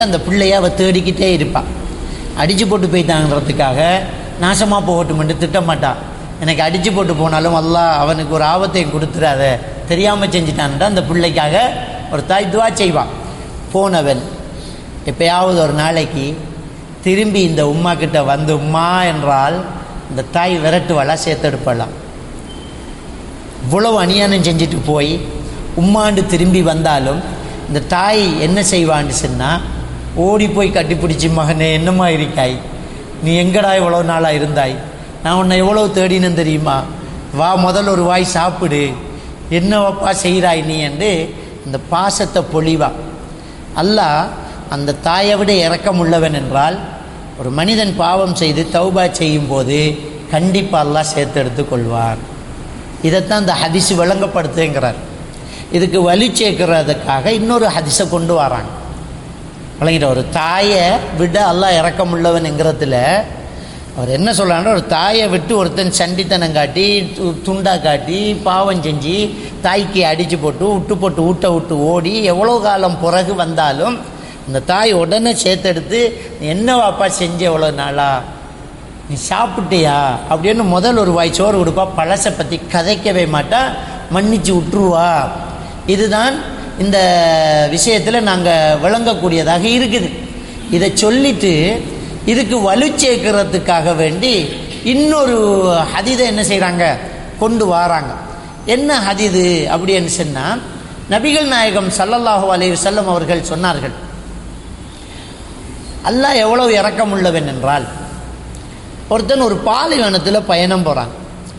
அந்த பிள்ளைய அவள் தேடிக்கிட்டே இருப்பாள் அடித்து போட்டு போயிட்டாங்கிறதுக்காக நாசமாக போகட்டும்னு திட்டமாட்டான் எனக்கு அடித்து போட்டு போனாலும் அல்லாஹ் அவனுக்கு ஒரு ஆபத்தை கொடுத்துறாத தெரியாமல் செஞ்சிட்டான்ட்டு அந்த பிள்ளைக்காக ஒரு தாய் துவா செய்வான் போனவன் எப்பயாவது ஒரு நாளைக்கு திரும்பி இந்த உம்மா கிட்ட வந்து உம்மா என்றால் இந்த தாய் விரட்டுவாளா சேர்த்தெடுப்பாளாம் இவ்வளவு அநியாயம் செஞ்சுட்டு போய் உம்மாண்டு திரும்பி வந்தாலும் இந்த தாய் என்ன செய்வான்னு சொன்னால் ஓடி போய் கட்டிப்பிடிச்சி மகனே என்னம்மா இருக்காய் நீ எங்கடா இவ்வளோ நாளாக இருந்தாய் நான் உன்னை எவ்வளோ தேடினேன் தெரியுமா வா முதல்ல ஒரு வாய் சாப்பிடு என்னவப்பா செய்கிறாய் நீ என்று இந்த பாசத்தை பொழிவா அல்லாஹ் அந்த தாயை விட இரக்கமுள்ளவன் என்றால் ஒரு மனிதன் பாவம் செய்து தௌபா செய்யும் போது கண்டிப்பாக அல்லாஹ் சேர்த்தெடுத்து கொள்வார் இதைத்தான் இந்த ஹதிஸ் விளங்கப்படுத்துங்கிறார் இதுக்கு வலி சேர்க்கிறதுக்காக இன்னொரு ஹதிஸை கொண்டு வராங்க விளங்கிட்ட ஒரு தாயை விட அல்லாஹ் இறக்கமுள்ளவன்ங்கிறதுல அவர் என்ன சொல்கிறாங்கன்னா ஒரு தாயை விட்டு ஒருத்தன் சண்டித்தனம் காட்டி து- துண்டா காட்டி பாவம் செஞ்சு தாய்க்கு அடித்து போட்டு விட்டு போட்டு ஊட்ட விட்டு ஓடி எவ்வளோ காலம் பிறகு வந்தாலும் அந்த தாய் உடனே சேர்த்தெடுத்து "நீ என்ன வாப்பா செஞ்ச எவ்வளோ நாளா நீ சாப்பிட்டியா அப்படின்னு முதல் ஒரு வாய் சோறு கொடுப்பா பழசை பற்றி கதைக்கவே மாட்டா மன்னிச்சு விட்டுருவா இதுதான் இந்த விஷயத்தில் நாங்கள் விளங்கக்கூடியதாக இருக்குது இதை சொல்லிட்டு இதுக்கு வலு சேர்க்கறதுக்காக வேண்டி இன்னொரு ஹதீதை என்ன செய்கிறாங்க கொண்டு வராங்க என்ன ஹதீது அப்படின்னு சொன்னால் நபிகள் நாயகம் ஸல்லல்லாஹு அலைஹி வஸல்லம் அவர்கள் சொன்னார்கள் அல்லாஹ் எவ்வளவு இரக்கமுள்ளவன் என்றால் ஒருத்தன் ஒரு பாலைவனத்தில் பயணம் போகிறான்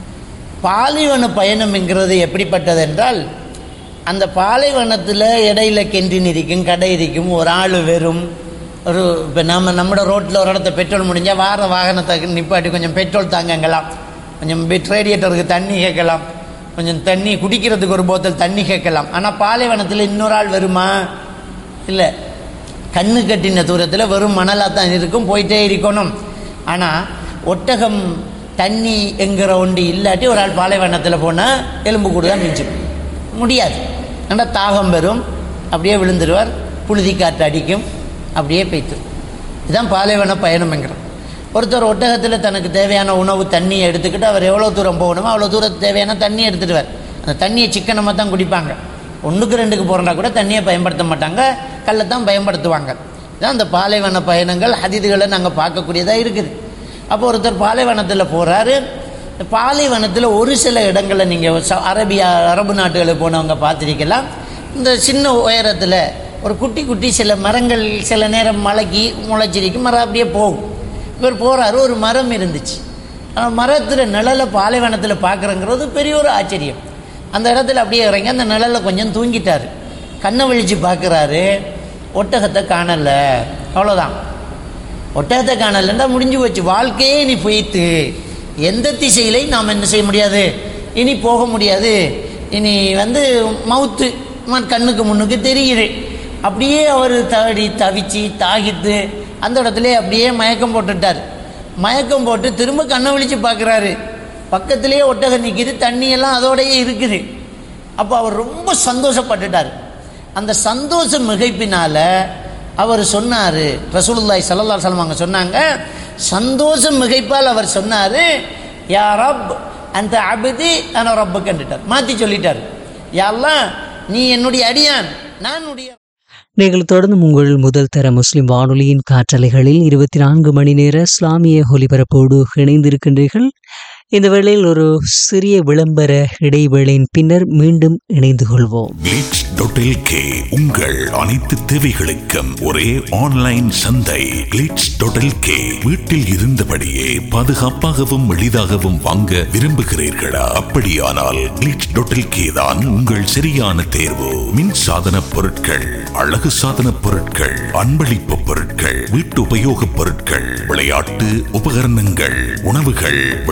பாலைவன பயணம்ங்கிறது எப்படிப்பட்டது என்றால் அந்த பாலைவனத்தில் இடையில கென்றின் இருக்கும் கடை இருக்கும் ஒரு ஆள் வெறும் ஒரு இப்போ நம்ம நம்மளோட ரோட்டில் ஒரு இடத்த பெட்ரோல் முடிஞ்சால் வார வாகனத்தை நிப்பாட்டி கொஞ்சம் பெட்ரோல் தாங்கங்கலாம் கொஞ்சம் ரேடியேட்டருக்கு தண்ணி கேட்கலாம் கொஞ்சம் தண்ணி குடிக்கிறதுக்கு ஒரு போத்தல் தண்ணி கேட்கலாம் ஆனால் பாலைவனத்தில் இன்னொரு ஆள் வருமா இல்லை கண்ணு கட்டின தூரத்தில் வெறும் மணலாக தான் இருக்கும் போயிட்டே இருக்கணும் ஆனால் ஒட்டகம் தண்ணி என்கிற ஒன்று இல்லாட்டி ஒரு ஆள் பாலைவனத்தில் போனால் எலும்பு கூடு தான் மிஞ்சும் முடியாது ஆனால் தாகம் வரும் அப்படியே விழுந்துருவார் புழுதி காற்று அடிக்கும் அப்படியே பெய்த்துரும் இதுதான் பாலைவன பயணம்ங்கிறோம் ஒருத்தர் ஒட்டகத்தில் தனக்கு தேவையான உணவு தண்ணியை எடுத்துக்கிட்டு அவர் எவ்வளோ தூரம் போகணுமோ அவ்வளோ தூரத்துக்கு தேவையான தண்ணி எடுத்துடுவார் அந்த தண்ணியை சிக்கனமாக தான் குடிப்பாங்க ஒன்றுக்கு ரெண்டுக்கு போகிறா கூட தண்ணியை பயன்படுத்த மாட்டாங்க கல்லை தான் பயன்படுத்துவாங்க இதான் அந்த பாலைவன பயணங்கள் ஹதீதுகளை நாங்கள் பார்க்கக்கூடியதாக இருக்குது அப்போ ஒருத்தர் பாலைவனத்தில் போகிறாரு பாலைவனத்தில் ஒரு சில இடங்களில் நீங்கள் அரபியா அரபு நாட்டுகளுக்கு போனவங்க பார்த்துருக்கலாம் இந்த சின்ன உயரத்தில் ஒரு குட்டி குட்டி சில மரங்கள் சில நேரம் மலைக்கு முளைச்சிருக்கும் மரம் அப்படியே போகும் இவர் போகிறாரு ஒரு மரம் இருந்துச்சு மரத்தில் நிழலை பாலைவனத்தில் பார்க்குறங்கிறது பெரிய ஒரு ஆச்சரியம் அந்த இடத்துல அப்படியே இறங்கி அந்த நிழலில் கொஞ்சம் தூங்கிட்டார் கண்ணை விழிச்சு பார்க்குறாரு ஒட்டகத்தை காணலை அவ்வளோதான் ஒட்டகத்தை காணலைன்னா முடிஞ்சு போச்சு வாழ்க்கையே இனி போயிட்டு எந்த திசையிலையும் நாம் என்ன செய்ய முடியாது இனி போக முடியாது இனி வந்து மவுத்து ம- கண்ணுக்கு முன்னுக்கு தெரியுது அப்படியே அவர் தடி தவிச்சு தாகித்து அந்த இடத்துல அப்படியே மயக்கம் போட்டுட்டார் மயக்கம் போட்டு திரும்ப கண்ணை விழிச்சு பார்க்குறாரு பக்கத்திலேயே ஒட்டகம் நிற்கிது தண்ணியெல்லாம் அதோடயே இருக்குது அப்போ அவர் ரொம்ப சந்தோஷப்பட்டுட்டார் அந்த சந்தோஷ மிகைப்பினால அவர் சொன்னார் ரசூலுல்லாஹி ஸல்லல்லாஹு அலைஹி வஸல்லம் அவங்க சொன்னாங்க சந்தோஷம் மிகைப்பால் அவர் சொன்னார் யா ரப் அந்த அபதி அன ரப்பு கண்டுட்டார் மாற்றி சொல்லிட்டார் யாரெல்லாம் நீ என்னுடைய அடியான் நான் உடைய நீங்கள் தொடர்ந்து உங்கள் முதல் தர முஸ்லிம் வானொலியின் காற்றலைகளில் இருபத்தி நான்கு மணி நேர இஸ்லாமிய ஒலிபரப்போடு இணைந்திருக்கின்றீர்கள் இந்த வேளையில் ஒரு சிறிய விளம்பர இடைவேளையின் பின்னர் மீண்டும் இணைந்து கொள்வோம் glitch.lk உங்கள் அனைத்து தேவைகளுக்கும் ஒரே ஆன்லைன் சந்தை glitch.lk வீட்டில் இருந்தபடியே பாதுகாப்பாகவும் எளிதாகவும் வாங்க விரும்புகிறீர்களா அப்படியானால் glitch.lk தான் உங்கள் சரியான தேர்வு மின் சாதன பொருட்கள் அழகு சாதன பொருட்கள் அன்பளிப்பு பொருட்கள் வீட்டு உபயோகப் பொருட்கள் விளையாட்டு உபகரணங்கள் உணவுகள் வெளிப்புற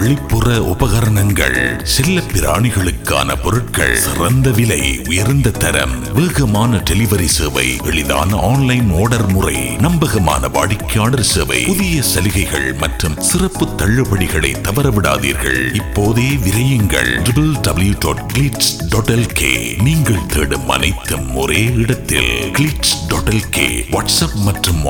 மின்சார உபகரணங்கள் செல்ல பிராணிகளுக்கான பொருட்கள் சிறந்த விலை உயர்ந்த தரம் வேகமான டெலிவரி சேவை எளிதான ஆன்லைன் ஆர்டர் முறை நம்பகமான வாடிக்கையாளர் சேவை புதிய சலுகைகள் மற்றும் சிறப்பு தள்ளுபடிகளை தவறவிடாதீர்கள் இப்போதே விரையுங்கள் www.glitz.lk நீங்கள் தேடும் அனைத்தும் ஒரே இடத்தில் glitz.lk வாட்ஸ்அப் மற்றும்